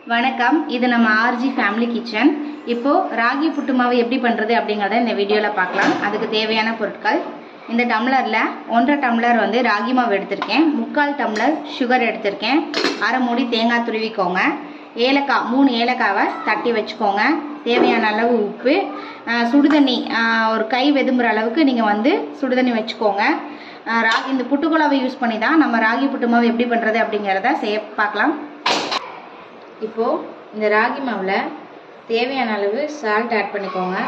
வணக்கம் இது நம்ம ஆர்ஜி ஃபேமிலி கிச்சன் இப்போ ராகி புட்டு மாவு எப்படி பண்றது அப்படிங்கறத இந்த வீடியோல பார்க்கலாம் அதுக்கு தேவையான பொருட்கள் இந்த டம்ளர்ல ஒன்றரை டம்ளர் வந்து ராகி மாவு எடுத்திருக்கேன் முக்கால் டம்ளர் சுகர் எடுத்திருக்கேன் அரை மூடி தேங்காய் துருவிக்கோங்க ஏலக்காய் மூணு ஏலக்காவை தட்டி வச்சுக்கோங்க தேவையான அளவு உப்பு ஆஹ் சுடுதண்ணி ஆஹ் ஒரு கை வெதும்புற அளவுக்கு நீங்கள் வந்து சுடுதண்ணி வச்சுக்கோங்க ஆஹ் ராகி இந்த புட்டுக்குழாவை யூஸ் பண்ணி தான் நம்ம ராகி புட்டு மாவு எப்படி பண்ணுறது அப்படிங்கிறத செய்ய பார்க்கலாம் இப்போது இந்த ராகி மாவில் தேவையான அளவு சால்ட் ஆட் பண்ணிக்கோங்க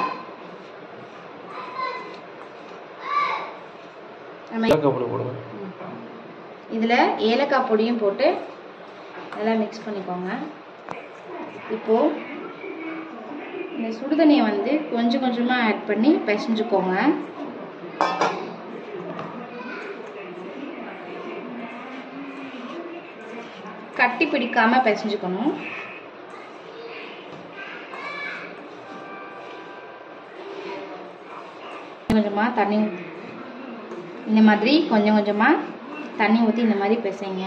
நம்ம ஏலக்காய் பொடி போடுங்க இதில் ஏலக்காய் பொடியும் போட்டு நல்லா மிக்ஸ் பண்ணிக்கோங்க இப்போது இந்த சுடுதண்ணியை வந்து கொஞ்சம் கொஞ்சமாக ஆட் பண்ணி பிசைஞ்சுக்கோங்க கட்டி பிடிக்காம பிசைஞ்சுக்கணும் கொஞ்சமாக தண்ணி ஊத்தி- இந்த மாதிரி கொஞ்சம் கொஞ்சமாக தண்ணி ஊற்றி இந்த மாதிரி பிசைங்க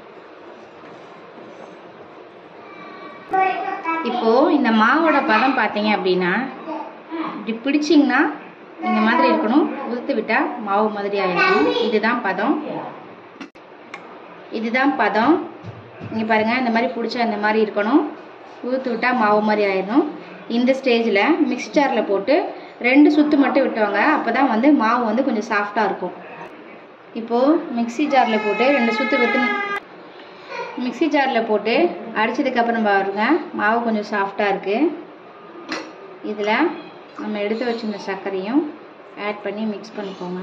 இப்போ இந்த மாவோட பதம் பார்த்தீங்க அப்படின்னா இப்படி பிடிச்சிங்கன்னா இந்த மாதிரி இருக்கணும் உதுத்து விட்டா மாவு மாதிரி ஆயிடும் இதுதான் பதம் இதுதான் பதம் இங்கே பாருங்க இந்த மாதிரி பிடிச்சா இந்த மாதிரி இருக்கணும் ஊற்று விட்டா மாவு மாதிரி ஆயிடும் இந்த ஸ்டேஜில் மிக்ஸ்சரில் போட்டு ரெண்டு சுத்து மட்டும் விட்டுவாங்க அப்போ தான் வந்து மாவு வந்து கொஞ்சம் சாஃப்டாக இருக்கும் இப்போது மிக்ஸி ஜாரில் போட்டு ரெண்டு சுத்து வித்து மிக்ஸி ஜாரில் போட்டு அடிச்சதுக்கப்புறம் பாருங்க மாவு கொஞ்சம் சாஃப்டாக இருக்குது இதில் நம்ம எடுத்து வச்சிருந்த சர்க்கரையும் ஆட் பண்ணி மிக்ஸ் பண்ணிக்கோங்க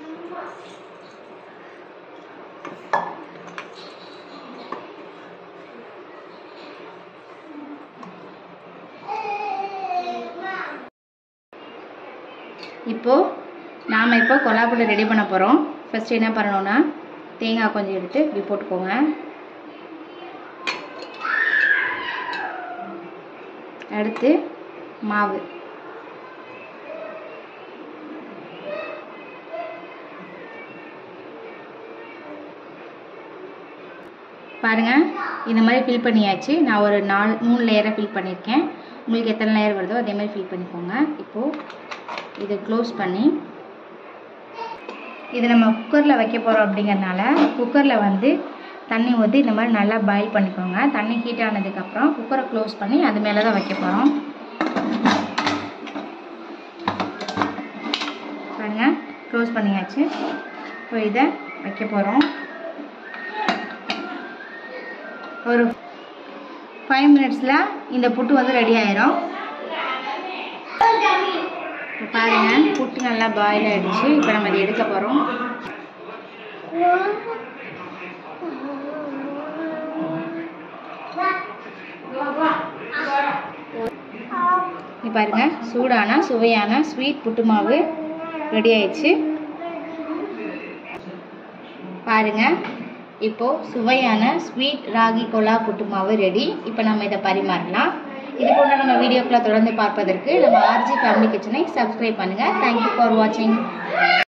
இப்போது நாம் இப்போ கொலாப்புட்டு ரெடி பண்ண போகிறோம் ஃபஸ்ட்டு என்ன பண்ணணும்னா தேங்காய் கொஞ்சம் எடுத்து இப்படி போட்டுக்கோங்க அடுத்து மாவு பாருங்க இந்த மாதிரி ஃபில் பண்ணியாச்சு நான் ஒரு நாலு மூணு லேயராக ஃபில் பண்ணியிருக்கேன் உங்களுக்கு எத்தனை லேயர் வருதோ அதே மாதிரி ஃபில் பண்ணிக்கோங்க இப்போது இதை க்ளோஸ் பண்ணி இது நம்ம குக்கரில் வைக்க போகிறோம் அப்படிங்கறனால குக்கரில் வந்து தண்ணி ஊற்றி இந்த மாதிரி நல்லா பாயில் பண்ணிக்கோங்க தண்ணி ஹீட் ஆனதுக்கப்புறம் குக்கரை க்ளோஸ் பண்ணி அது மேலே தான் வைக்க போகிறோம் பாருங்க க்ளோஸ் பண்ணியாச்சு இப்போ இதை வைக்க போகிறோம் ஒரு ஃபைவ் மினிட்ஸில் இந்த புட்டு வந்து ரெடி ஆயிரும் இப்போ பாருங்க புட்டு நல்லா பாயில் ஆயிடுச்சு இப்போ நம்ம இதை எடுக்க போகிறோம் இப்போ பாருங்க சூடான சுவையான ஸ்வீட் புட்டு மாவு ரெடி ஆயிடுச்சு பாருங்க இப்போ சுவையான ஸ்வீட் ராகி கொலா புட்டு மாவு ரெடி இப்போ நம்ம இதை பரிமாறலாம் இது போன்ற நம்ம வீடியோக்களை தொடர்ந்து பார்ப்பதற்கு நம்ம ஆர்ஜி ஃபேமிலி கிச்சனை சப்ஸ்கிரைப் பண்ணுங்கள் தேங்க்யூ ஃபார் வாட்சிங்